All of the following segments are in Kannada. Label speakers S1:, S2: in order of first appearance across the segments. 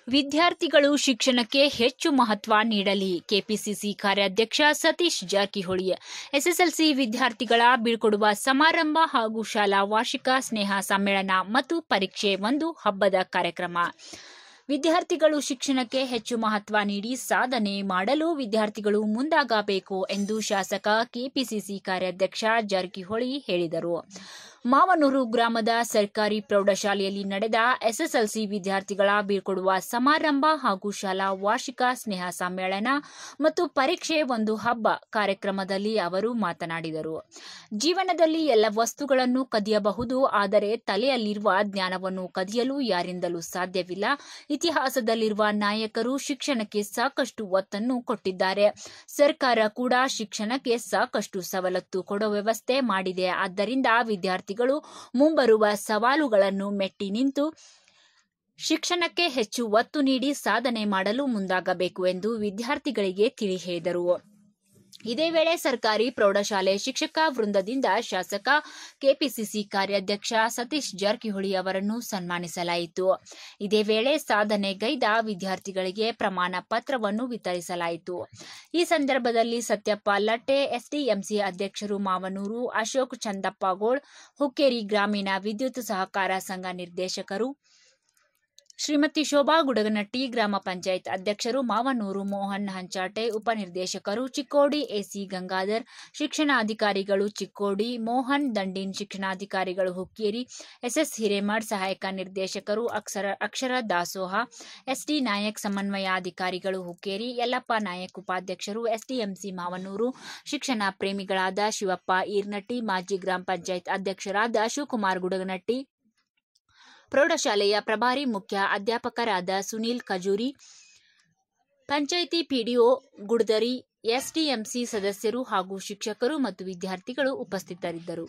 S1: ವಿದ್ಯಾರ್ಥಿಗಳು ಶಿಕ್ಷಣಕ್ಕೆ ಹೆಚ್ಚು ಮಹತ್ವ ನೀಡಲಿ ಕೆಪಿಸಿಸಿ ಕಾರ್ಯಾಧ್ಯಕ್ಷ ಸತೀಶ್ ಜಾರಕಿಹೊಳಿ ಎಸ್ಎಸ್ಎಲ್ಸಿ ವಿದ್ಯಾರ್ಥಿಗಳ ಬೀಳ್ಕೊಡುವ ಸಮಾರಂಭ ಹಾಗೂ ಶಾಲಾ ವಾರ್ಷಿಕ ಸ್ನೇಹ ಸಮ್ಮೇಳನ ಮತ್ತು ಪರೀಕ್ಷೆ ಒಂದು ಹಬ್ಬದ ಕಾರ್ಯಕ್ರಮ ವಿದ್ಯಾರ್ಥಿಗಳು ಶಿಕ್ಷಣಕ್ಕೆ ಹೆಚ್ಚು ಮಹತ್ವ ನೀಡಿ ಸಾಧನೆ ಮಾಡಲು ವಿದ್ಯಾರ್ಥಿಗಳು ಮುಂದಾಗಬೇಕು ಎಂದು ಶಾಸಕ ಕೆಪಿಸಿಸಿ ಕಾರ್ಯಾಧ್ಯಕ್ಷ ಜಾರಕಿಹೊಳಿ ಹೇಳಿದರು ಮಾವನೂರು ಗ್ರಾಮದ ಸರ್ಕಾರಿ ಪ್ರೌಢಶಾಲೆಯಲ್ಲಿ ನಡೆದ ಎಸ್ಎಸ್ಎಲ್ಸಿ ವಿದ್ಯಾರ್ಥಿಗಳ ಬೀಳ್ಕೊಡುವ ಸಮಾರಂಭ ಹಾಗೂ ಶಾಲಾ ವಾರ್ಷಿಕ ಸ್ನೇಹ ಸಮ್ಮೇಳನ ಮತ್ತು ಪರೀಕ್ಷೆ ಒಂದು ಹಬ್ಬ ಕಾರ್ಯಕ್ರಮದಲ್ಲಿ ಅವರು ಮಾತನಾಡಿದರು ಜೀವನದಲ್ಲಿ ಎಲ್ಲ ವಸ್ತುಗಳನ್ನು ಕದಿಯಬಹುದು ಆದರೆ ತಲೆಯಲ್ಲಿರುವ ಜ್ಞಾನವನ್ನು ಕದಿಯಲು ಯಾರಿಂದಲೂ ಸಾಧ್ಯವಿಲ್ಲ ಇತಿಹಾಸದಲ್ಲಿರುವ ನಾಯಕರು ಶಿಕ್ಷಣಕ್ಕೆ ಸಾಕಷ್ಟು ಒತ್ತನ್ನು ಕೊಟ್ಟಿದ್ದಾರೆ ಸರ್ಕಾರ ಕೂಡ ಶಿಕ್ಷಣಕ್ಕೆ ಸಾಕಷ್ಟು ಸವಲತ್ತು ಕೊಡೋ ವ್ಯವಸ್ಥೆ ಮಾಡಿದೆ ಆದ್ದರಿಂದ ವಿದ್ಯಾರ್ಥಿಗಳು ಮುಂಬರುವ ಸವಾಲುಗಳನ್ನು ಮೆಟ್ಟಿ ನಿಂತು ಶಿಕ್ಷಣಕ್ಕೆ ಹೆಚ್ಚು ಒತ್ತು ನೀಡಿ ಸಾಧನೆ ಮಾಡಲು ಮುಂದಾಗಬೇಕು ಎಂದು ವಿದ್ಯಾರ್ಥಿಗಳಿಗೆ ತಿಳಿ ಹೇಳಿದರು ಇದೇ ವೇಳೆ ಸರ್ಕಾರಿ ಪ್ರೌಢಶಾಲೆ ಶಿಕ್ಷಕ ವೃಂದದಿಂದ ಶಾಸಕ ಕೆಪಿಸಿಸಿ ಕಾರ್ಯಾಧ್ಯಕ್ಷ ಸತೀಶ್ ಜಾರಕಿಹೊಳಿ ಅವರನ್ನು ಸನ್ಮಾನಿಸಲಾಯಿತು ಇದೇ ವೇಳೆ ಸಾಧನೆಗೈದ ವಿದ್ಯಾರ್ಥಿಗಳಿಗೆ ಪ್ರಮಾಣ ಪತ್ರವನ್ನು ವಿತರಿಸಲಾಯಿತು ಈ ಸಂದರ್ಭದಲ್ಲಿ ಸತ್ಯಪ್ಪ ಲಟ್ಟೆ ಎಸ್ಡಿಎಂಸಿ ಅಧ್ಯಕ್ಷರು ಮಾವನೂರು ಅಶೋಕ್ ಚಂದಪ್ಪಗೋಳ್ ಹುಕ್ಕೇರಿ ಗ್ರಾಮೀಣ ವಿದ್ಯುತ್ ಸಹಕಾರ ಸಂಘ ನಿರ್ದೇಶಕರು ಶ್ರೀಮತಿ ಶೋಭಾ ಗುಡಗನಟ್ಟಿ ಗ್ರಾಮ ಪಂಚಾಯತ್ ಅಧ್ಯಕ್ಷರು ಮಾವನೂರು ಮೋಹನ್ ಹಂಚಾಟೆ ಉಪನಿರ್ದೇಶಕರು ಚಿಕ್ಕೋಡಿ ಎಸಿ ಗಂಗಾಧರ್ ಶಿಕ್ಷಣಾಧಿಕಾರಿಗಳು ಚಿಕ್ಕೋಡಿ ಮೋಹನ್ ದಂಡಿನ್ ಶಿಕ್ಷಣಾಧಿಕಾರಿಗಳು ಹುಕ್ಕೇರಿ ಎಸ್ಎಸ್ ಹಿರೇಮಠ್ ಸಹಾಯಕ ನಿರ್ದೇಶಕರು ಅಕ್ಷರ ಅಕ್ಷರ ದಾಸೋಹ ಎಸ್ಡಿ ನಾಯಕ್ ಸಮನ್ವಯಾಧಿಕಾರಿಗಳು ಹುಕ್ಕೇರಿ ಯಲ್ಲಪ್ಪ ನಾಯಕ್ ಉಪಾಧ್ಯಕ್ಷರು ಎಸ್ಡಿಎಂಸಿ ಮಾವನೂರು ಶಿಕ್ಷಣ ಪ್ರೇಮಿಗಳಾದ ಶಿವಪ್ಪ ಈರ್ನಟ್ಟಿ ಮಾಜಿ ಗ್ರಾಮ ಪಂಚಾಯತ್ ಅಧ್ಯಕ್ಷರಾದ ಶಿವಕುಮಾರ್ ಗುಡಗನಟ್ಟಿ ಪ್ರೌಢಶಾಲೆಯ ಪ್ರಭಾರಿ ಮುಖ್ಯ ಅಧ್ಯಾಪಕರಾದ ಸುನೀಲ್ ಖಜೂರಿ ಪಂಚಾಯಿತಿ ಪಿಡಿಒ ಗುಡ್ದರಿ ಎಸ್ಡಿಎಂಸಿ ಸದಸ್ಯರು ಹಾಗೂ ಶಿಕ್ಷಕರು ಮತ್ತು ವಿದ್ಯಾರ್ಥಿಗಳು ಉಪಸ್ಥಿತರಿದ್ದರು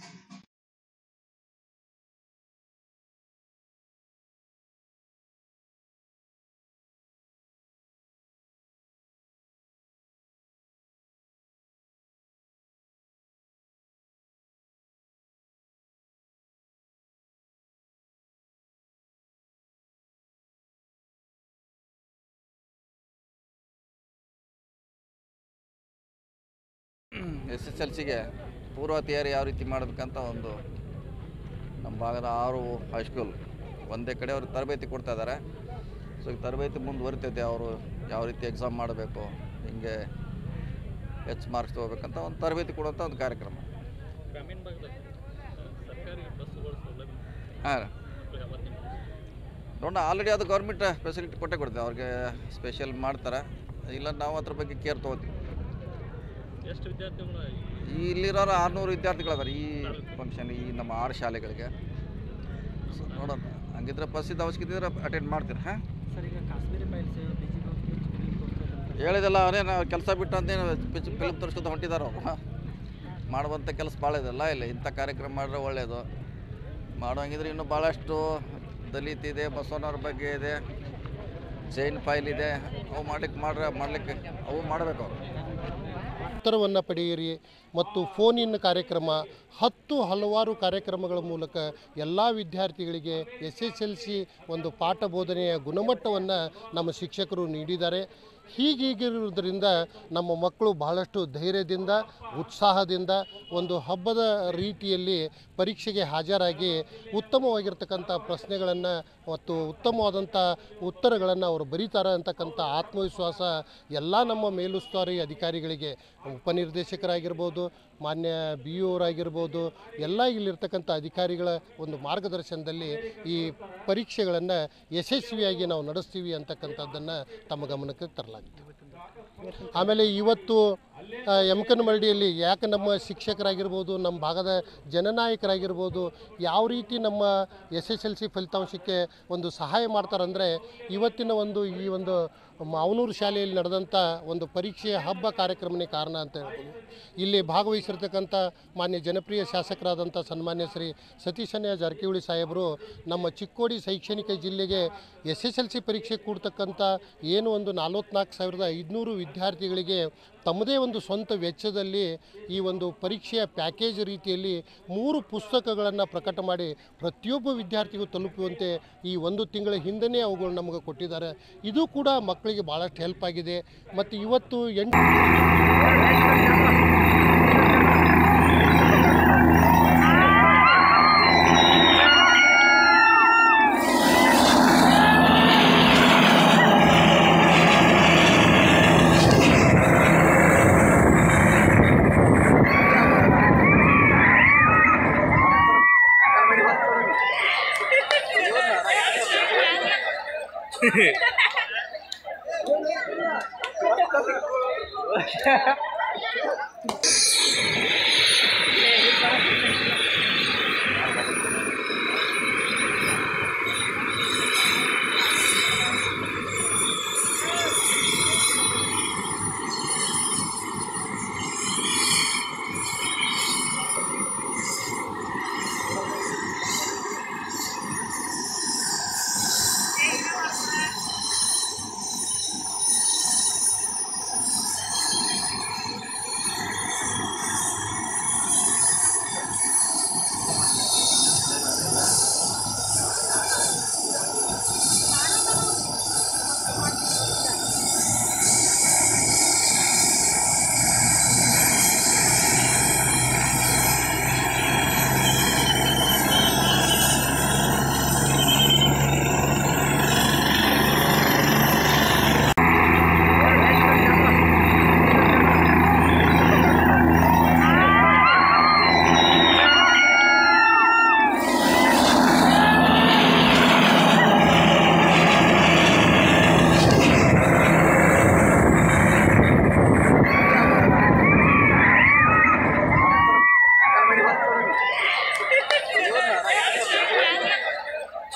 S2: ಎಸ್ ಎಸ್ ಎಲ್ ಸಿಗೆ ಪೂರ್ವ ತಯಾರಿ ಯಾವ ರೀತಿ ಮಾಡಬೇಕಂತ ಒಂದು ನಮ್ಮ ಭಾಗದ ಆರು ಹೈಸ್ಕೂಲ್ ಒಂದೇ ಕಡೆ ಅವ್ರಿಗೆ ತರಬೇತಿ ಕೊಡ್ತಾ ಇದ್ದಾರೆ ಸೊ ಈ ತರಬೇತಿ ಮುಂದುವರಿತೈತೆ ಅವರು ಯಾವ ರೀತಿ ಎಕ್ಸಾಮ್ ಮಾಡಬೇಕು ಹಿಂಗೆ ಹೆಚ್ಚು ಮಾರ್ಕ್ಸ್ ತೊಗೋಬೇಕಂತ ಒಂದು ತರಬೇತಿ ಕೊಡುವಂಥ ಒಂದು ಕಾರ್ಯಕ್ರಮ
S3: ಗ್ರಾಮೀಣ ಭಾಗದಲ್ಲಿ ಸರ್ಕಾರಿ ಬಸ್ಸುಗಳ ಸೌಲಭ್ಯ
S2: ಹಾಂ ನೋಡೋಣ ಆಲ್ರೆಡಿ ಅದು ಗೌರ್ಮೆಂಟ್ ಫೆಸಿಲಿಟಿ ಕೊಟ್ಟೆ ಕೊಡ್ತೇವೆ ಅವ್ರಿಗೆ ಸ್ಪೆಷಲ್ ಮಾಡ್ತಾರೆ ಇಲ್ಲ ನಾವು ಅದ್ರ ಬಗ್ಗೆ ಕೇರ್ ತೊಗೋತೀವಿ
S3: ಎಷ್ಟು ವಿದ್ಯಾರ್ಥಿಗಳು
S2: ಈ ಇಲ್ಲಿರೋರು ಆರುನೂರು ವಿದ್ಯಾರ್ಥಿಗಳದಾರೆ ಈ ಫಂಕ್ಷನ್ ಈ ನಮ್ಮ ಆರು ಶಾಲೆಗಳಿಗೆ ಸೊ ನೋಡೋಣ ಹಂಗಿದ್ರೆ ಪ್ರಸಿದ್ಧ ಅವಶ್ಯಕತೆ ಇದ್ರೆ ಅಟೆಂಡ್ ಮಾಡ್ತೀರಿ ಹಾಂ
S4: ಸರ್ ಈಗ ಕಾಶ್ಮೀರಿ ಫೈಲ್ಸ್ ಬಿಜೆಪಿ
S2: ಹೇಳಿದೆಲ್ಲ ಅವನೇನು ಕೆಲಸ ಬಿಟ್ಟು ಅಂತೇನು ಫಿಲ್ಮ್ ತೋರಿಸ್ಕೊತ ಹೊಂಟಿದ್ದಾರೆ ಅವರು ಮಾಡುವಂಥ ಕೆಲಸ ಭಾಳ ಇದೆಲ್ಲ ಇಲ್ಲ ಇಂಥ ಕಾರ್ಯಕ್ರಮ ಮಾಡಿದ್ರೆ ಒಳ್ಳೆಯದು ಮಾಡೋಂಗಿದ್ರೆ ಇನ್ನೂ ಭಾಳಷ್ಟು ದಲಿತ್ ಇದೆ ಬಸವಣ್ಣವ್ರ ಬಗ್ಗೆ ಇದೆ ಜೈನ್ ಫೈಲ್ ಇದೆ ಅವು ಮಾಡ್ಲಿಕ್ಕೆ ಮಾಡ್ರೆ ಮಾಡಲಿಕ್ಕೆ ಅವು ಮಾಡಬೇಕು ಅವರು
S5: ಉತ್ತರವನ್ನು ಪಡೆಯಿರಿ ಮತ್ತು ಫೋನ್ ಇನ್ ಕಾರ್ಯಕ್ರಮ ಹತ್ತು ಹಲವಾರು ಕಾರ್ಯಕ್ರಮಗಳ ಮೂಲಕ ಎಲ್ಲ ವಿದ್ಯಾರ್ಥಿಗಳಿಗೆ ಎಸ್ ಎಸ್ ಎಲ್ ಸಿ ಒಂದು ಪಾಠ ಬೋಧನೆಯ ಗುಣಮಟ್ಟವನ್ನು ನಮ್ಮ ಶಿಕ್ಷಕರು ನೀಡಿದ್ದಾರೆ ಹೀಗೀಗಿರುವುದರಿಂದ ನಮ್ಮ ಮಕ್ಕಳು ಬಹಳಷ್ಟು ಧೈರ್ಯದಿಂದ ಉತ್ಸಾಹದಿಂದ ಒಂದು ಹಬ್ಬದ ರೀತಿಯಲ್ಲಿ ಪರೀಕ್ಷೆಗೆ ಹಾಜರಾಗಿ ಉತ್ತಮವಾಗಿರ್ತಕ್ಕಂಥ ಪ್ರಶ್ನೆಗಳನ್ನು ಮತ್ತು ಉತ್ತಮವಾದಂಥ ಉತ್ತರಗಳನ್ನು ಅವರು ಬರೀತಾರೆ ಅಂತಕ್ಕಂಥ ಆತ್ಮವಿಶ್ವಾಸ ಎಲ್ಲ ನಮ್ಮ ಮೇಲುಸ್ತುವಾರಿ ಅಧಿಕಾರಿಗಳಿಗೆ ಉಪನಿರ್ದೇಶಕರಾಗಿರ್ಬೋದು ಮಾನ್ಯ ಬಿ ಅವರಾಗಿರ್ಬೋದು ಎಲ್ಲ ಇಲ್ಲಿರ್ತಕ್ಕಂಥ ಅಧಿಕಾರಿಗಳ ಒಂದು ಮಾರ್ಗದರ್ಶನದಲ್ಲಿ ಈ ಪರೀಕ್ಷೆಗಳನ್ನು ಯಶಸ್ವಿಯಾಗಿ ನಾವು ನಡೆಸ್ತೀವಿ ಅಂತಕ್ಕಂಥದ್ದನ್ನು ತಮ್ಮ ಗಮನಕ್ಕೆ ತರಲಾಗಿದೆ ಆಮೇಲೆ ಇವತ್ತು ಆ, ಯಮಕನಮರಡಿಯಲ್ಲಿ ಯಾಕೆ ನಮ್ಮ ಶಿಕ್ಷಕರಾಗಿರ್ಬೋದು ನಮ್ಮ ಭಾಗದ ಜನನಾಯಕರಾಗಿರ್ಬೋದು ಯಾವ ರೀತಿ ನಮ್ಮ ಎಸ್ ಎಸ್ ಎಲ್ ಸಿ ಫಲಿತಾಂಶಕ್ಕೆ ಒಂದು ಸಹಾಯ ಮಾಡ್ತಾರಂದರೆ ಇವತ್ತಿನ ಒಂದು ಈ ಒಂದು ಮಾವನೂರು ಶಾಲೆಯಲ್ಲಿ ನಡೆದಂಥ ಒಂದು ಪರೀಕ್ಷೆಯ ಹಬ್ಬ ಕಾರ್ಯಕ್ರಮನೇ ಕಾರಣ ಅಂತ ಹೇಳ್ಬೋದು ಇಲ್ಲಿ ಭಾಗವಹಿಸಿರ್ತಕ್ಕಂಥ ಮಾನ್ಯ ಜನಪ್ರಿಯ ಶಾಸಕರಾದಂಥ ಸನ್ಮಾನ್ಯ ಶ್ರೀ ಸತೀಶನ್ಯ ಜಾರಕಿಹೊಳಿ ಸಾಹೇಬರು ನಮ್ಮ ಚಿಕ್ಕೋಡಿ ಶೈಕ್ಷಣಿಕ ಜಿಲ್ಲೆಗೆ ಎಸ್ ಎಸ್ ಎಲ್ ಸಿ ಪರೀಕ್ಷೆ ಕೂಡ್ತಕ್ಕಂಥ ಏನು ಒಂದು ನಲ್ವತ್ನಾಲ್ಕು ಸಾವಿರದ ಐದುನೂರು ವಿದ್ಯಾರ್ಥಿಗಳಿಗೆ ತಮ್ಮದೇ ಒಂದು ಸ್ವಂತ ವೆಚ್ಚದಲ್ಲಿ ಈ ಒಂದು ಪರೀಕ್ಷೆಯ ಪ್ಯಾಕೇಜ್ ರೀತಿಯಲ್ಲಿ ಮೂರು ಪುಸ್ತಕಗಳನ್ನು ಪ್ರಕಟ ಮಾಡಿ ಪ್ರತಿಯೊಬ್ಬ ವಿದ್ಯಾರ್ಥಿಗೂ ತಲುಪುವಂತೆ ಈ ಒಂದು ತಿಂಗಳ ಹಿಂದೆಯೇ ಅವುಗಳು ನಮಗೆ ಕೊಟ್ಟಿದ್ದಾರೆ ಇದು ಕೂಡ ಮಕ್ಕಳಿಗೆ ಭಾಳಷ್ಟು ಹೆಲ್ಪ್ ಆಗಿದೆ ಮತ್ತು ಇವತ್ತು ಎಂಟು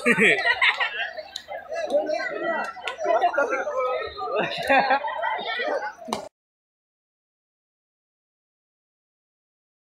S4: Hehehe